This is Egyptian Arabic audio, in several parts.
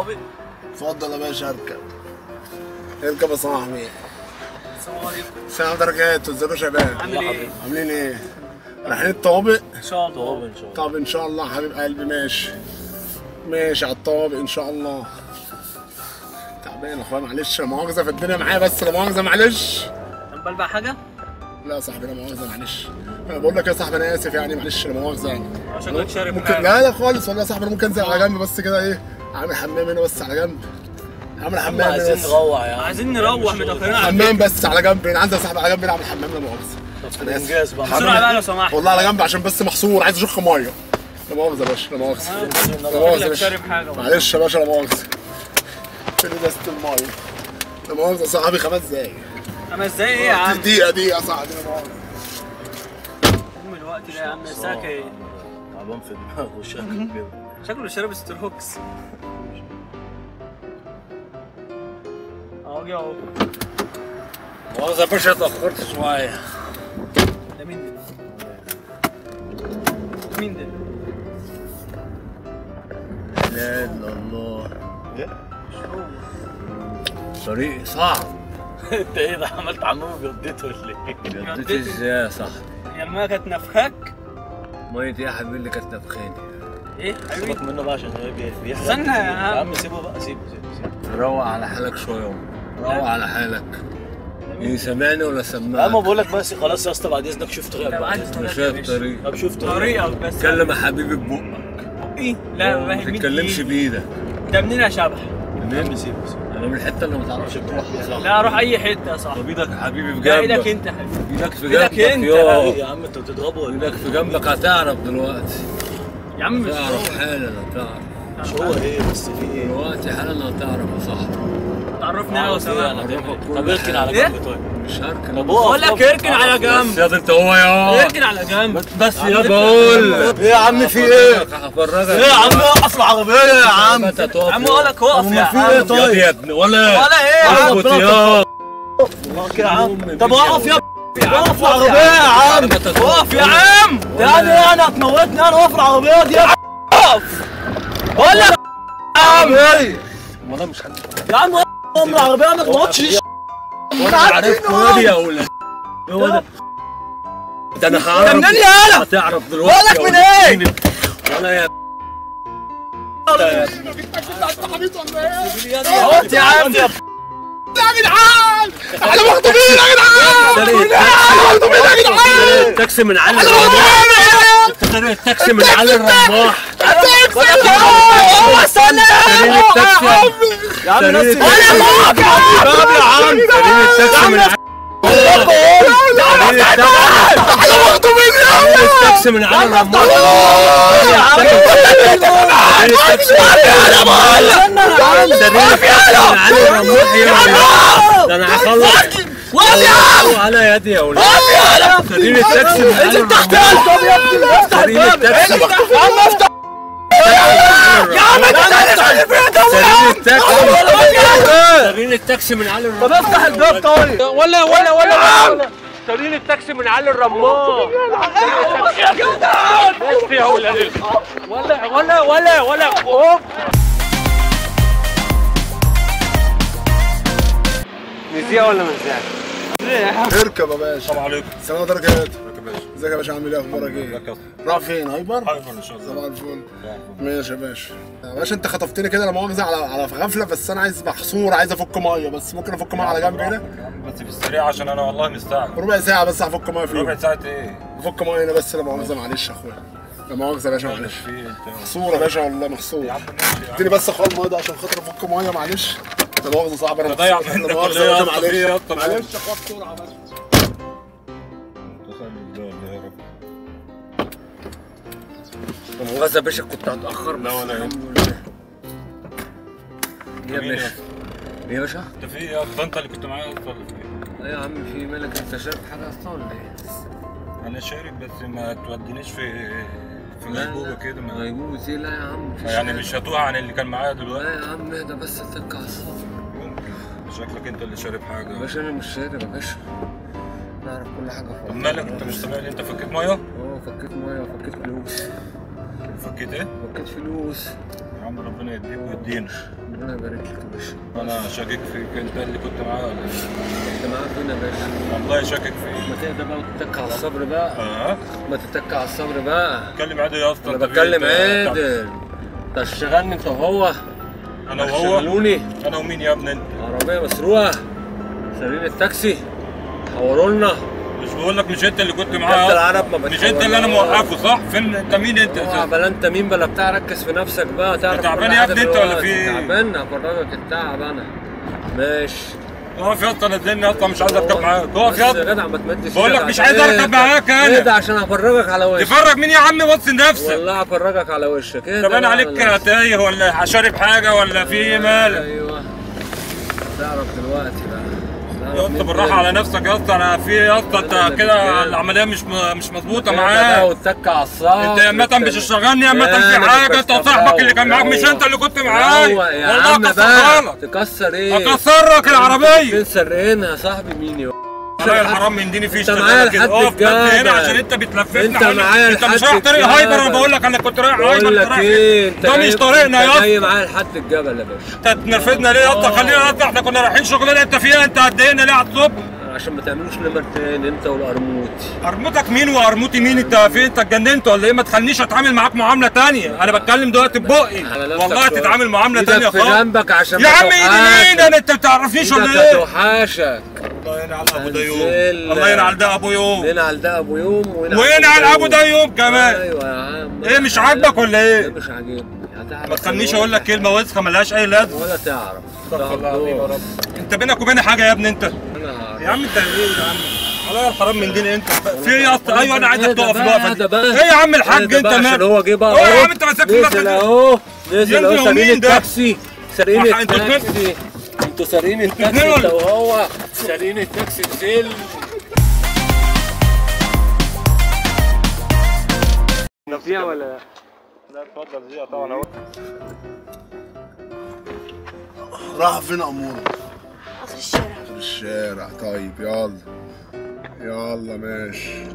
طابق اتفضل يا باشا اركب اركب يا صاحبي السلام عليكم السلام درجات ازيكم يا شباب عامل ايه؟ عاملين ايه؟ رايحين الطوابق ان شاء الله طب ان شاء الله طب ان شاء الله حبيب قلبي ماشي ماشي على الطوابق ان شاء الله تعبان يا اخويا معلش لا مؤاخذه في الدنيا معايا بس لا مؤاخذه معلش طب بلبع حاجه؟ لا يا صاحبي لا مؤاخذه معلش انا بقول لك يا صاحبي انا اسف يعني معلش لا مؤاخذه يعني شكلك شارب ممكن حاجه لا لا خالص والله يا صاحبي انا ممكن انزل على جنب بس كده ايه اعمل حمام هنا بس على جنب اعمل حمام هنا عايزين بس نروح يا عم عايزين نروح متاخرين على حمام بس على جنب هنا عندي يا صاحبي على جنب هنا اعمل حمام لا مؤاخذه انا اسف انجاز بقى بسرعه بقى لو سمحت والله على جنب عشان بس محصور عايز اشخ ميه لا مؤاخذه يا باشا لا مؤاخذه لا مؤاخذه يا شكلك باشا شارب حاجه معلش يا باشا لا مؤاخذه فين ازازه الميه لا مؤاخذه يا صاحبي خمس دقايق خمس دقايق ايه يا عم؟ دقيقه دقيقه يا صاحبي لا مؤاخذه ام الوقت ده يا عم الساعه ايه؟ تعبان في دماغه شكله كده شكله شارب ستروكس اهو جه اهو مؤاخذة يا باشا اتأخرت شوية ده مين ده؟ مين ده؟ لا اله الا الله طريق صعب انت ايه ده عملت عمامة جدته ولا ايه؟ جدتي ازاي يا صاحبي؟ يا المايه كانت نفخك مية ايه يا حبيبي اللي كانت نفخاني ايه حبيبي سيبك منه بقى عشان هو بي- بيحرق استنى يا كتير. عم. يا عم سيبه بقى سيبه سيبه سيبه روق على حالك شويه روق على حالك ايه سامعني ولا يا عم سماعك؟ بقول لك بس خلاص يا اسطى بعد اذنك شوف طريقك لا، بعد بعد اذنك إذنك. مش شايف طريق طب شوف طريقك طريقك بس اتكلم يا حبيبي ببقك ايه؟ لا ما فاهم مين تتكلمش دي؟ بايدك ده منين يا شبح؟ يا عم سيبه سيبه انا من الحته اللي ما تعرفش تروحها لا اروح اي حته يا صاحبي طب ايدك يا حبيبي في لا ايدك جنبك انت يا حبيبي ايدك في إيدك جنبك انت. يا ايه يا عم انت بتضربه ولا ايدك في جنبك هتعرف دلوقتي يا عم مش تعرف حالا هتعرف مش هو ايه بس في ايه؟ دلوقتي حالا هتعرف يا صاحبي تعرفني انا لو سمحت أعرفك كل طب اركن على إيه؟ جنب طيب مش هركن طب بقول لك اركن على بس جنب يا انت هو يا اركن على جنب بس يا بقول ايه يا عم في ايه؟ هفرجك ايه يا عم وقف العربية يا عم يا عم اقول لك اقف يا في ايه عم طيب؟ يا ابني ولا ولا ايه يا عم اثبت يا يا عم أمي طب بيك وقف يا يا وقف العربية يا عم اقف يا عم يعني ايه انا هتموتني انا وقف العربية دي يا عم بقول لك والله مش حد يا عم وقف العربية ما تموتش وانا عارف وادي يا اولاد هو ده ده انا هعرف منين يالا؟ هتعرف دلوقتي بقولك يا من ولاد. ايه؟ ولا يا اهوت يا عم يا احنا مخطوبين يا جدعان مخطوبين يا جدعان التاكسي من علي الرماح التاكسي من علي الرماح هو استنى سرير التاكسي يا عم سرير نفسي التاكسي طب يا عم سرير التاكسي من علي سرير التاكسي احنا مخطوبين سرير التاكسي من علي الرماح سرير التاكسي سرير التاكسي من علي الرماح ده انا هخلص وقف يا عم على يدي يا ولاد وقف يا عم سرير التاكسي من علي انت تحت الرماح سرير التاكسي يا عم افتح يا عم انت تعرف سرير التاكسي يا سرير التاكسي من علي طب الرماح افتح الباب طيب ولا ولا ولا سرير التاكسي من علي الرماح يا جدع بس يا ولاد ولا ولا ولا ولا اوف مذيع ولا مذيع؟ اركب يا باشا السلام عليكم السلام درجات ازيك يا باشا ازيك يا باشا عامل ايه اخبارك ايه ازيك يا اسطى راح فين هايبر حاجه ان شاء الله صباح الفل ماشي يا باشا يا باشا انت خطفتني كده لا مؤاخذه على على غفله بس انا عايز محصور عايز افك ميه بس ممكن افك ميه على جنب هنا بس في السريع عشان انا والله مستعجل ربع ساعه بس هفك ميه ربع فيه ساعه ايه افك ميه هنا بس لا مؤاخذه معلش يا اخويا لا مؤاخذه يا باشا مالك معلش في إيه انت محصور يا باشا والله محصور يا عم ماشي يا اديني بس اخويا الميه ده عشان خاطر افك ميه معلش لا مؤاخذه صعب انا تضيع محصور. منك لا مؤاخذه ولا يا إيه باشا يا اسطى؟ في إيه يا معلش اسطى؟ معلش يا اخويا بسرعه بس يا رب لا مؤاخذه يا باشا كنت هتاخر لا ولا الحمد يهمك. لله يا مين يا باشا اسطى؟ ايه يا باشا؟ انت في ايه يا اسطى انت اللي كنت معايا يا اسطى ولا في ايه؟ ايه يا عم في مالك انت شارب حاجه اصلا ولا ايه؟ انا شارب بس ما تودينيش في في غيبوبه كده ما- غيبوبة ايه لا يا عم مفيش يعني حاجة. مش هتوه عن اللي كان معايا دلوقتي لا يا عم اهدى بس اتك على الصبر ممكن شكلك انت اللي شارب يا حاجه باشا انا مش شارب يا باشا نعرف كل حاجه في طب مالك انت مش سامعني انت فكيت ميه؟ اه فكيت ميه وفكيت فلوس فكيت ايه؟ فكيت فلوس يا عم ربنا يديك ويدينا ربنا يبارك لك يا باشا انا شاكك فيك انت اللي كنت معايا ولا ايه؟ انت معاك فين يا باشا والله شاكك فيك ما تهدى بقى وتتك على الصبر بقى اه ما تتك على الصبر بقى اتكلم عادي يا اسطى انا انت في- بتكلم انت- عادل انت هتشتغلني انت وهو انا وهو شغلوني انا ومين يا ابني انت عربية مسروقة سارقين التاكسي حولوا لنا مش بقول لك مش انت اللي كنت كابتن معايا العرب ما مش انت اللي انا موقفه صح فين انت مين انت اوعى اساسا بلا انت مين بلا بتاع ركز في نفسك بقى تعرف تعبان كل يا حاجة ابني انت ولا دلوقتي. في ايه؟ تعبان هفرجك التعب انا ماشي اقف يا اسطى نزلني يا اسطى مش عايز اركب معاك اقف بس يا يا اسطى جدع ما تمدش بقول لك ايدك مش عشان- عايز اركب معاك انا. ايه ده عشان هفرجك على وشك تفرج مين يا عم وصي نفسك والله هفرجك على وشك ايه طب ده انا بقى عليك ولا- تايه ولا شارب حاجه ولا في ايه مالك ايوه تعرف دلوقتي بقى تعرف يا اسطى مين بالراحه فين. على نفسك يا اسطى انا في يا اسطى أنا اللي انت كده بتكلم. العمليه مش م- مش مظبوطه ايه ده بقى معاك واتك على الصبر انت يا متى مش شغلني يا متى لا، في أنا حاجه كنت انت وصاحبك اللي كان معاك مش روق. انت اللي كنت معايا روق يا والله عم اكسرها بقى لك تكسر ايه اكسرك العربيه فين سرقينها يا صاحبي مين يا والله الحرام من ديني فيش انت معايا كده لحد اقف بس هنا الجبل. عشان انت بتلففني انت على- معايا انت مش لحد رايح طريق الجبل. هايبر انا بقول لك انا كنت رايح هايبر بقول انت لك رايح ايه فين؟ انت ده مش جاي- طريقنا انت يا جاي اسطى معايا لحد الجبل يا باشا انت تنرفدنا ليه يا اسطى اه. خلينا يا اسطى احنا كنا رايحين شغلانه انت فيها انت هتضايقنا ليه على الصبح عشان ما تعملوش نمر تاني انت والقرموطي ارموتك مين وارموتي مين انت في انت اتجننت ولا ايه ما تخلينيش اتعامل معاك معامله تانية انا بتكلم دلوقتي ببقي على نفسك والله شوية. هتتعامل معامله ايدك تانية في خالص جنبك عشان يا ما عم ايدي توقعش. مين انا انت ما بتعرفنيش ولا ايدك ايه هتوحشك الله ينعل ابو ده يوم هنزل. الله ينعل ده ابو يوم ننعل ده ابو يوم وينعل ابو ده يوم كمان ايوه يا عم ايه مش عاجبك ولا ده ايه مش عاجبني هتعرف ما تخلينيش دلوقتي. اقول لك كلمه وسخه ملهاش اي لازمه ولا تعرف استغفر الله ده العظيم يا الدور. رب انت بينك وبيني حاجه يا ابني انت انا هعرف. يا عم انت ايه يا عم عليا الحرام من دين انت في ايه يا اسطى ايوه انا عايزك ايه ده تقف بقى؟ الوقفه ايه دي ده بقى؟ ايه يا عم الحاج ايه ده انت بقى عشان مالك هو جه بقى ايه يا اهو. عم انت ماسك في نزل نفسك اهو نزل ينزل اهو هو سارقين مين ده؟ التاكسي سارقين ما انتوا اتنين- التاكسي انتوا سارقين التاكسي اتنين انت ولا- وهو سارقين التاكسي نزل فيها ولا لا؟ لا اتفضل زي طبعا اهو راح فين اموره اخر الشارع في الشارع طيب يلا يلا ماشي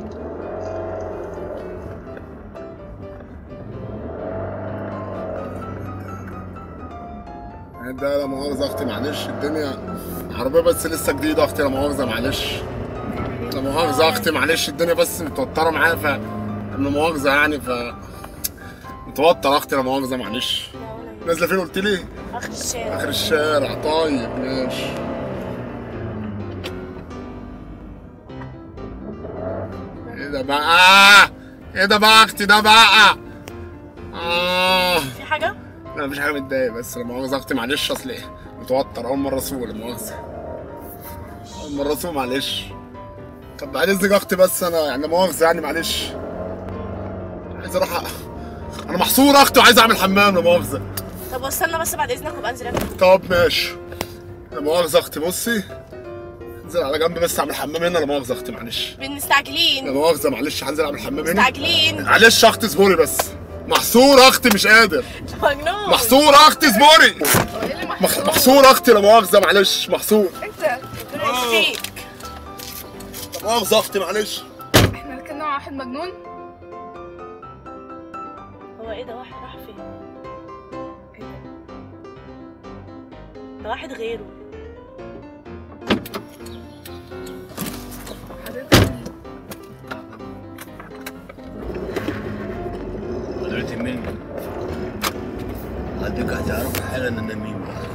ده لا مؤاخذة اختي معلش الدنيا عربية بس لسه جديدة اختي لا مؤاخذة معلش لا مؤاخذة اختي معلش الدنيا بس متوترة معايا ف لا مؤاخذة يعني ف متوتر اختي لا مؤاخذة معلش نازلة فين قلت لي؟ اخر الشارع اخر الشارع طيب ماشي ايه ده بقى ايه ده بقى اختي ده بقى اه في حاجه لا مفيش حاجه متضايق بس لا مؤاخذه اختي معلش اصل ايه متوتر اول مره اسوق لا مؤاخذه اول مره اسوق معلش طب بعد اذنك يا اختي بس انا يعني لا مؤاخذه يعني معلش عايز اروح أ- انا محصور اختي وعايز اعمل حمام لا مؤاخذه طب واستنى بس بعد اذنك وابقى انزل اكل طب ماشي لا مؤاخذة اختي بصي انزل على جنب بس اعمل حمام هنا لا مؤاخذة اختي معلش لا مستعجلين مؤاخذة معلش هنزل اعمل حمام هنا مستعجلين معلش يا اختي اصبري بس محصور اختي مش قادر مجنون محصور اختي اصبري مح- محصور اختي لا مؤاخذة معلش محصور ربنا يشفيك لا مؤاخذة اختي معلش احنا ركبنا مع واحد مجنون هو ايه ده واحد راح فين ده واحد غيره حضرتك مين؟ حضرتي مين؟ حضرتك هتعرفي حالا انا مين بقى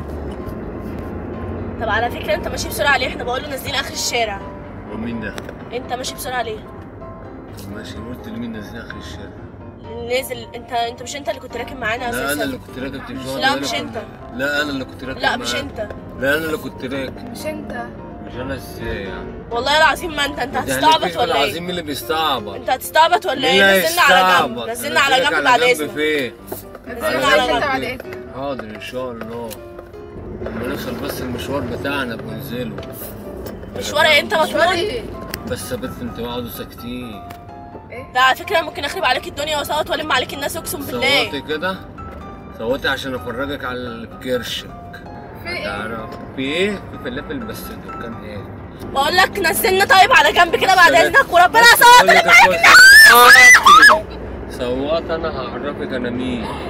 طب على فكره انت ماشي بسرعه ليه احنا بقول له نازلين اخر الشارع ومين ده؟ انت ماشي بسرعه ليه ماشي قلت لمين نازلين اخر الشارع؟ نازل انت انت مش انت اللي كنت راكب معانا لا انا اساسا اللي كنت راكب تلفزيون لا، ولا مش كنت- انت. لا انا اللي كنت راكب لا مش معاه. انت لا انا اللي كنت راكب مش انت مش انا ازاي يعني والله العظيم ما انت انت يعني هتستعبط مفيش ولا بالعظيم ايه مين اللي بيستعبط انت هتستعبط ولا مين ايه اللي نزلنا على جنب هيستعبط؟ نزلنا على نزلك جنب بعد جنب اذنك فين؟ نزلنا نزلنا على على جنب عليك حاضر ان شاء الله لما نوصل بس المشوار بتاعنا بننزله مشوار ايه انت مجنون سوري بس يا بنت انتوا اقعدوا ساكتين ده على فكره ممكن اخرب عليك الدنيا واصوت والم عليك الناس اقسم بالله صوتي كده صوتي عشان افرجك على الكرشك في ايه؟ تعرف في ايه؟ في فلافل بس دكان ايه؟ بقول لك نزلنا طيب على جنب كده بعد بس- اذنك وربنا بس يصوت بقول لك لك عليك يا كويس. صوت انا هعرفك انا مين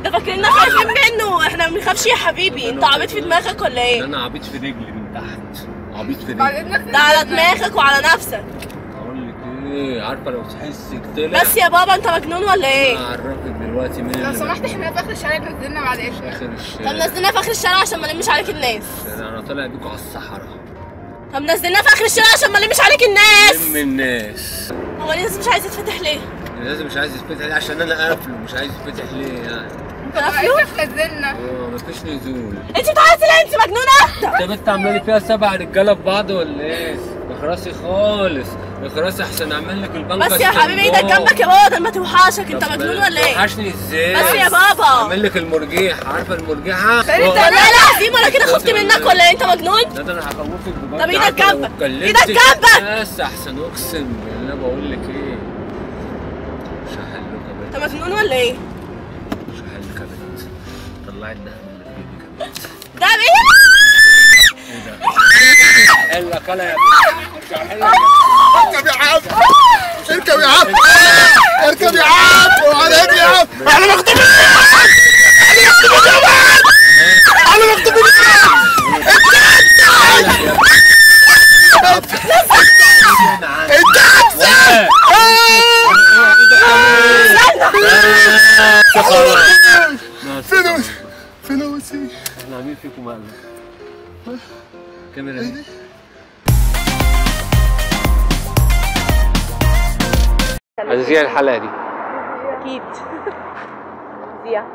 ده فاكريننا خايفين منه احنا ما بنخافش يا حبيبي انت عبيط في دماغك ولا ده ايه انا عبيط في رجلي من تحت عبيط في بعد رجلي اذنك ده على دماغك وعلى نفسك اقول لك ايه عارفه لو تحسك طلع بس يا بابا انت مجنون ولا ايه اعرفك دلوقتي مين لو اللي سمحت احنا في اخر الشارع نزلنا بعد اذنك اخر طب الشارع نزلنا في اخر الشارع عشان ما نلمش عليك الناس انا طالع بيكوا على الصحراء طب نزلنا في اخر الشارع عشان ما نلمش عليك الناس لم الناس هو ليه مش عايز يتفتح ليه لازم مش عايز يتفتح ليه عشان انا قافله مش عايز يتفتح ليه يعني طب اذنك نزلنا اه مفيش نزول انت بتعيطي ليه انت مجنونه انت بنت عامله لي فيها سبع رجاله في بعض ولا ايه؟ اخرسي خالص اخرسي احسن اعمل لك البنك بس يا حبيبي ايدك جنبك يا بابا ده ما توحشك انت مجنون ولا ايه وحشني ازاي؟ بس يا بابا. اعمل لك المرجيح عارفه المرجيحه؟ انت لا لا عظيم ولا كده خفت منك ولا ايه انت مجنون لا ده انا هخوفك بجد طب ايدك عارفة لو جنبك. اتكلمت ايدك جنبك. بس احسن اقسم بالله بقول لك ايه مش هحلك يا انت بنت مجنون ولا ايه مش هحلك يا بنت طلعي الدهب اللي في جيبك يا بنت ده ايه هحلك انا يا بنت مش هحلك اركب يا عم اركب يا عم اركب يا عم وعلى ايدي يا عم احنا مخطوبين احنا مخطوبين يا عم احنا مخطوبين يا عم انت هتسال فين هو- فين هو سي احنا عاملين فيكم مقلب كاميرا دي عايزين الحلقه دي اكيد